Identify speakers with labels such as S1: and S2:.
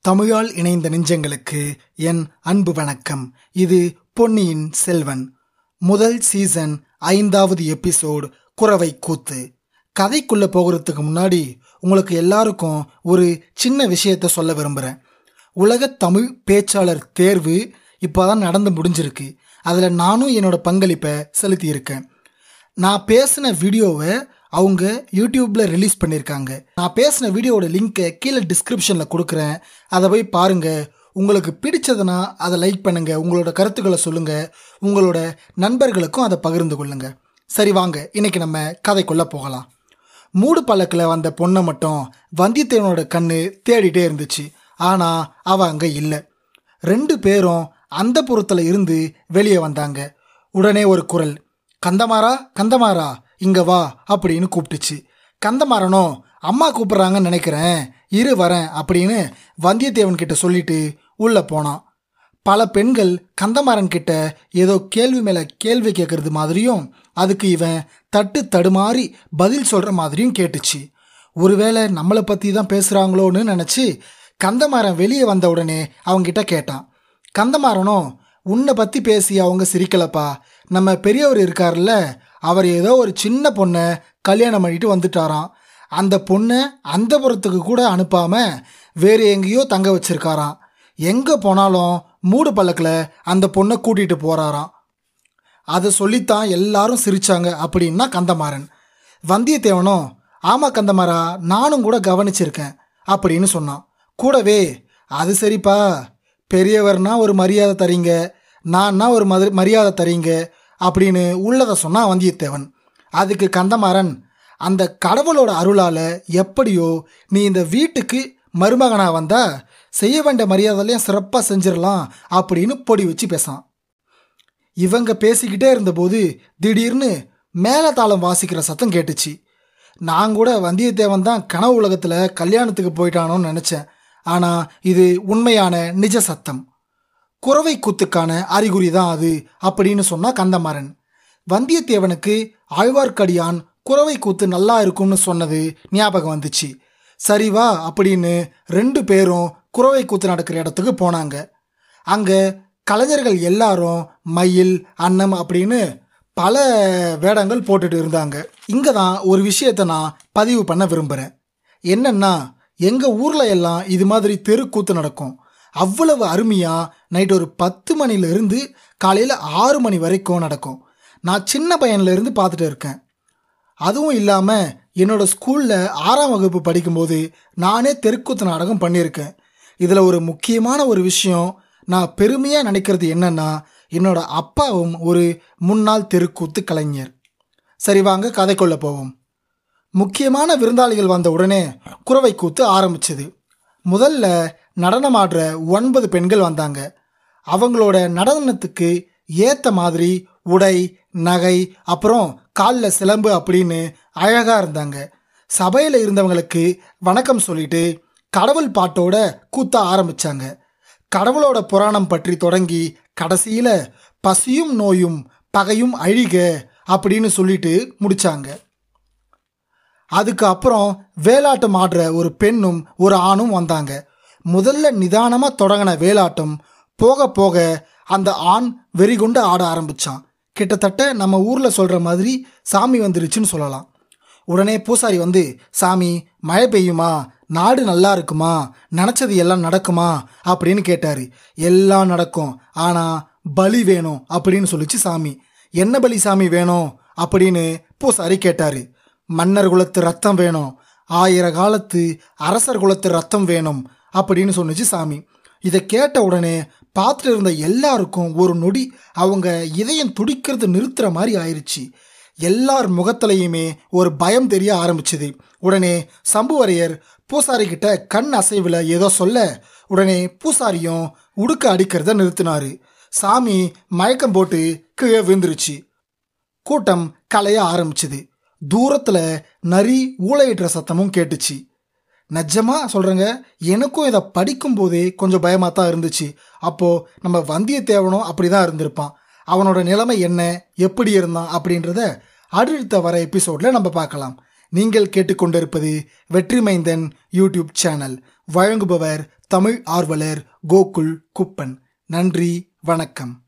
S1: தமிழால் இணைந்த நெஞ்சங்களுக்கு என் அன்பு வணக்கம் இது பொன்னியின் செல்வன் முதல் சீசன் ஐந்தாவது எபிசோட் குறவை கூத்து கதைக்குள்ள போகிறதுக்கு முன்னாடி உங்களுக்கு எல்லாருக்கும் ஒரு சின்ன விஷயத்த சொல்ல விரும்புகிறேன் உலக தமிழ் பேச்சாளர் தேர்வு இப்போதான் நடந்து முடிஞ்சிருக்கு அதில் நானும் என்னோட பங்களிப்பை செலுத்தியிருக்கேன் நான் பேசின வீடியோவை அவங்க யூடியூப்பில் ரிலீஸ் பண்ணியிருக்காங்க நான் பேசின வீடியோவோட லிங்க்கை கீழே டிஸ்கிரிப்ஷனில் கொடுக்குறேன் அதை போய் பாருங்கள் உங்களுக்கு பிடிச்சதுன்னா அதை லைக் பண்ணுங்கள் உங்களோட கருத்துக்களை சொல்லுங்கள் உங்களோட நண்பர்களுக்கும் அதை பகிர்ந்து கொள்ளுங்க சரி வாங்க இன்னைக்கு நம்ம கதைக்குள்ளே போகலாம் மூடு பல்லக்கில் வந்த பொண்ணை மட்டும் வந்தியத்தேவனோட கண்ணு தேடிட்டே இருந்துச்சு ஆனால் அவள் அங்கே இல்லை ரெண்டு பேரும் அந்த புறத்தில் இருந்து வெளியே வந்தாங்க உடனே ஒரு குரல் கந்தமாரா கந்தமாரா இங்க வா அப்படின்னு கூப்பிட்டுச்சு கந்தமாறனோ அம்மா கூப்பிட்றாங்கன்னு நினைக்கிறேன் இரு வரேன் அப்படின்னு வந்தியத்தேவன் கிட்ட சொல்லிட்டு உள்ள போனான் பல பெண்கள் கந்தமாறன் கிட்ட ஏதோ கேள்வி மேல கேள்வி கேட்கறது மாதிரியும் அதுக்கு இவன் தட்டு தடுமாறி பதில் சொல்ற மாதிரியும் கேட்டுச்சு ஒருவேளை நம்மளை பத்தி தான் பேசுறாங்களோன்னு நினைச்சு கந்தமாறன் வெளியே வந்த உடனே அவங்கிட்ட கேட்டான் கந்தமாறனும் உன்னை பற்றி பேசி அவங்க சிரிக்கலப்பா நம்ம பெரியவர் இருக்கார்ல அவர் ஏதோ ஒரு சின்ன பொண்ணை கல்யாணம் பண்ணிட்டு வந்துட்டாராம் அந்த பொண்ணை அந்த புறத்துக்கு கூட அனுப்பாம வேறு எங்கேயோ தங்க வச்சிருக்காராம் எங்கே போனாலும் மூடு பல்லக்கில் அந்த பொண்ணை கூட்டிகிட்டு போகிறாராம் அதை சொல்லித்தான் எல்லாரும் சிரிச்சாங்க அப்படின்னா கந்தமாறன் வந்தியத்தேவனும் ஆமா கந்தமாரா நானும் கூட கவனிச்சிருக்கேன் அப்படின்னு சொன்னான் கூடவே அது சரிப்பா பெரியவர்னா ஒரு மரியாதை தரீங்க நான்னா ஒரு மது மரியாதை தரீங்க அப்படின்னு உள்ளதை சொன்னான் வந்தியத்தேவன் அதுக்கு கந்தமாறன் அந்த கடவுளோட அருளால எப்படியோ நீ இந்த வீட்டுக்கு மருமகனா வந்தா செய்ய வேண்டிய மரியாதைலையும் சிறப்பாக செஞ்சிடலாம் அப்படின்னு பொடி வச்சு பேசான் இவங்க பேசிக்கிட்டே இருந்தபோது திடீர்னு மேலதாளம் வாசிக்கிற சத்தம் கேட்டுச்சு நான் கூட வந்தியத்தேவன் தான் கனவு உலகத்தில் கல்யாணத்துக்கு போயிட்டானோன்னு நினச்சேன் ஆனால் இது உண்மையான நிஜ சத்தம் குறவை கூத்துக்கான அறிகுறி தான் அது அப்படின்னு சொன்னா கந்தமாறன் வந்தியத்தேவனுக்கு ஆழ்வார்க்கடியான் குறவை கூத்து நல்லா இருக்கும்னு சொன்னது ஞாபகம் வந்துச்சு சரி வா அப்படின்னு ரெண்டு பேரும் குறவை கூத்து நடக்கிற இடத்துக்கு போனாங்க அங்கே கலைஞர்கள் எல்லாரும் மயில் அன்னம் அப்படின்னு பல வேடங்கள் போட்டுட்டு இருந்தாங்க இங்கே தான் ஒரு விஷயத்தை நான் பதிவு பண்ண விரும்புகிறேன் என்னன்னா எங்கள் ஊரில் எல்லாம் இது மாதிரி தெருக்கூத்து நடக்கும் அவ்வளவு அருமையாக நைட் ஒரு பத்து மணிலேருந்து காலையில் ஆறு மணி வரைக்கும் நடக்கும் நான் சின்ன பையன்லேருந்து பார்த்துட்டு இருக்கேன் அதுவும் இல்லாமல் என்னோட ஸ்கூலில் ஆறாம் வகுப்பு படிக்கும்போது நானே தெருக்கூத்து நாடகம் பண்ணியிருக்கேன் இதில் ஒரு முக்கியமான ஒரு விஷயம் நான் பெருமையாக நினைக்கிறது என்னன்னா என்னோட அப்பாவும் ஒரு முன்னாள் தெருக்கூத்து கலைஞர் சரி வாங்க கதைக்குள்ள போவோம் முக்கியமான விருந்தாளிகள் வந்த உடனே குறவை கூத்து ஆரம்பிச்சது முதல்ல நடனமாடுற ஒன்பது பெண்கள் வந்தாங்க அவங்களோட நடனத்துக்கு ஏத்த மாதிரி உடை நகை அப்புறம் காலில் சிலம்பு அப்படின்னு அழகா இருந்தாங்க சபையில் இருந்தவங்களுக்கு வணக்கம் சொல்லிட்டு கடவுள் பாட்டோட கூத்த ஆரம்பிச்சாங்க கடவுளோட புராணம் பற்றி தொடங்கி கடைசியில பசியும் நோயும் பகையும் அழிக அப்படின்னு சொல்லிட்டு முடிச்சாங்க அதுக்கு அப்புறம் வேலாட்டம் ஆடுற ஒரு பெண்ணும் ஒரு ஆணும் வந்தாங்க முதல்ல நிதானமாக தொடங்கின வேலாட்டம் போக போக அந்த ஆண் வெறிகொண்டு ஆட ஆரம்பிச்சான் கிட்டத்தட்ட நம்ம ஊரில் சொல்கிற மாதிரி சாமி வந்துருச்சுன்னு சொல்லலாம் உடனே பூசாரி வந்து சாமி மழை பெய்யுமா நாடு நல்லா இருக்குமா நினச்சது எல்லாம் நடக்குமா அப்படின்னு கேட்டார் எல்லாம் நடக்கும் ஆனால் பலி வேணும் அப்படின்னு சொல்லிச்சு சாமி என்ன பலி சாமி வேணும் அப்படின்னு பூசாரி கேட்டார் மன்னர் குலத்து ரத்தம் வேணும் ஆயிர காலத்து அரசர் குலத்து ரத்தம் வேணும் அப்படின்னு சொன்னுச்சு சாமி இதை கேட்ட உடனே பார்த்துட்டு இருந்த எல்லாருக்கும் ஒரு நொடி அவங்க இதயம் துடிக்கிறது நிறுத்துற மாதிரி ஆயிடுச்சு எல்லார் முகத்திலையுமே ஒரு பயம் தெரிய ஆரம்பிச்சுது உடனே சம்புவரையர் பூசாரி கிட்ட கண் அசைவில் ஏதோ சொல்ல உடனே பூசாரியும் உடுக்க அடிக்கிறத நிறுத்தினாரு சாமி மயக்கம் போட்டு கீழே விழுந்துருச்சு கூட்டம் கலைய ஆரம்பிச்சுது தூரத்தில் நரி ஊழையிடுற சத்தமும் கேட்டுச்சு நிஜமா சொல்கிறேங்க எனக்கும் இதை படிக்கும்போதே கொஞ்சம் பயமாக தான் இருந்துச்சு அப்போது நம்ம வந்தியத்தேவனும் அப்படி தான் இருந்திருப்பான் அவனோட நிலைமை என்ன எப்படி இருந்தான் அப்படின்றத அடுத்த வர எபிசோடில் நம்ம பார்க்கலாம் நீங்கள் கேட்டுக்கொண்டிருப்பது வெற்றிமைந்தன் யூடியூப் சேனல் வழங்குபவர் தமிழ் ஆர்வலர் கோகுல் குப்பன் நன்றி வணக்கம்